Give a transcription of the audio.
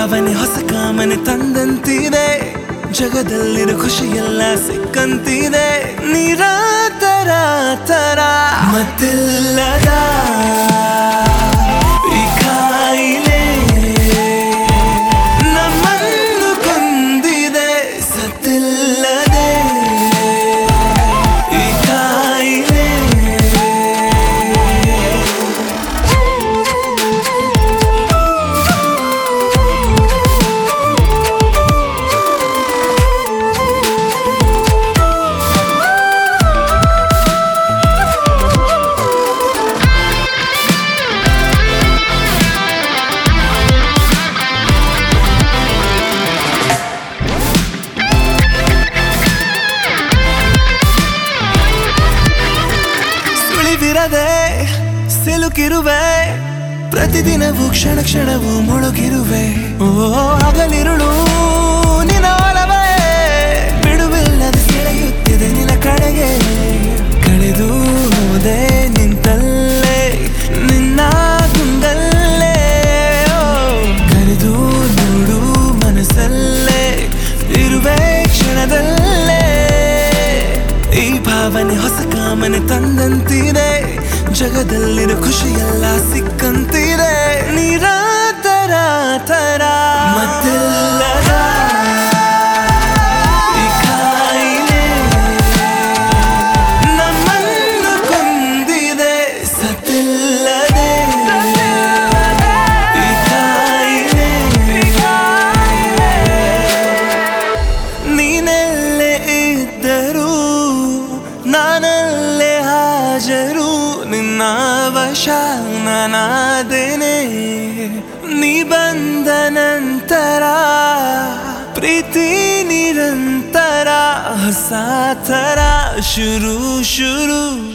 ಭಾವನೆ ಹೊಸ ಕಾಮನೆ ತಂದಂತಿದೆ ಜಗದಲ್ಲಿರೋ ಖುಷಿಯೆಲ್ಲ ಸಿಕ್ಕಂತಿದೆ ನಿರಾತರ ತರ ಮತ್ತಿಲ್ಲದ ಈ ಕಾಯಿಲೆ ನಮ್ಮನ್ನು ಕೊಂದಿದೆ ಸತ್ತಿಲ್ಲದೆ ಈ ಕಾಯಿಲೆ ಸುಳಿವಿರದೆ ಸಿಲುಕಿರುವೆ ಪ್ರತಿದಿನವೂ ಕ್ಷಣ ಕ್ಷಣವೂ ಮುಳುಗಿರುವೆ ಓ ಹಗಲಿರುಳು ನಿನ ಒಲವೇ ಬಿಡುವಿಲ್ಲದೆ ಸೆಳೆಯುತ್ತಿದೆ ನಿನ್ನ ಕಡೆಗೆ ಕಳೆದು ಹೋದೆ ನಿಂತಲ್ಲೇ ನಿನ್ನ ಗುಂಗಲ್ಲೇ ಓ, ಕರೆದು ನೋಡು ಮನಸ್ಸಲ್ಲೇ ಇರುವೆ ಕ್ಷಣದಲ್ಲೇ ಈ ಭಾವನೆ ಹೊಸ ಕಾಮನೆ ತಂದಂತಿದೆ ಜಗದಲ್ಲಿರೋ ಖುಷಿಯೆಲ್ಲ ಸಿಕ್ಕಂತಿದೆ ನಿರಾತರ ತರ ಮತ್ತಿಲ್ಲದ ಈ ಕಾಯಿಲೆ ನಮ್ಮನ್ನು ಕೊಂದಿದೆ ಸತ್ತಿಲ್ಲದೆ ಈ ಕಾಯಿಲೆ ನೀನೆಲ್ಲೇ ಇದ್ದರೂ ನಾನಲ್ಲೇ ಹಾಜರು ನಿನ್ನ ವಶ ನಾನಾದೇನೆ ನೀ ಬಂದ ನಂತರ ಪ್ರೀತಿ ನಿರಂತರ ಹೊಸ ಥರ ಶುರು ಶುರು